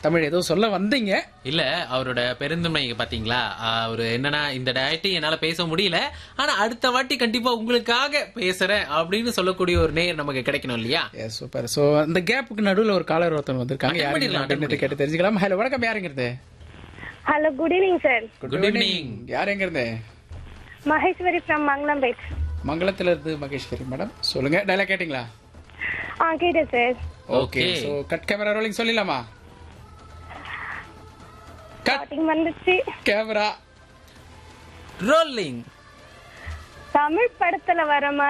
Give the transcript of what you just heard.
தமிழ் ஏதோ சொல்ல வந்தீங்க இல்ல அவரோட பெருந்தன்மை பாத்தீங்களா அவரு என்னன்னா இந்த டயட்டி என்னால பேச முடியல ஆனா அடுத்த வாட்டி கண்டிப்பா உங்களுக்காக பேசுறேன் அப்படின்னு சொல்லக்கூடிய ஒரு நேர் நமக்கு கிடைக்கணும் இல்லையா சூப்பர் சோ அந்த கேப்புக்கு நடுவுல ஒரு காலர் ஒருத்தன் வந்திருக்காங்க Attend யாருங்க பண்ணிடலாம், அப்படின்னு attend கேட்டு தெரிஞ்சுக்கலாம் ஹலோ வணக்கம் யாருங்கிறது hello good evening sir Good evening. யார் எங்க இருந்து மகேஸ்வரி ஃப்ரம் மங்களம்பேட் மங்களத்துல இருந்து மகேஸ்வரி மேடம் சொல்லுங்க டைலாக் கேட்டிங்களா ஆ கேட்டேன் sir okay Okay. So cut camera rolling சொல்லிடலாமா கட் ஸ்டார்டிங் வந்துச்சு கேமரா ரோலிங் தமிழ் படத்துல வர மாதிரி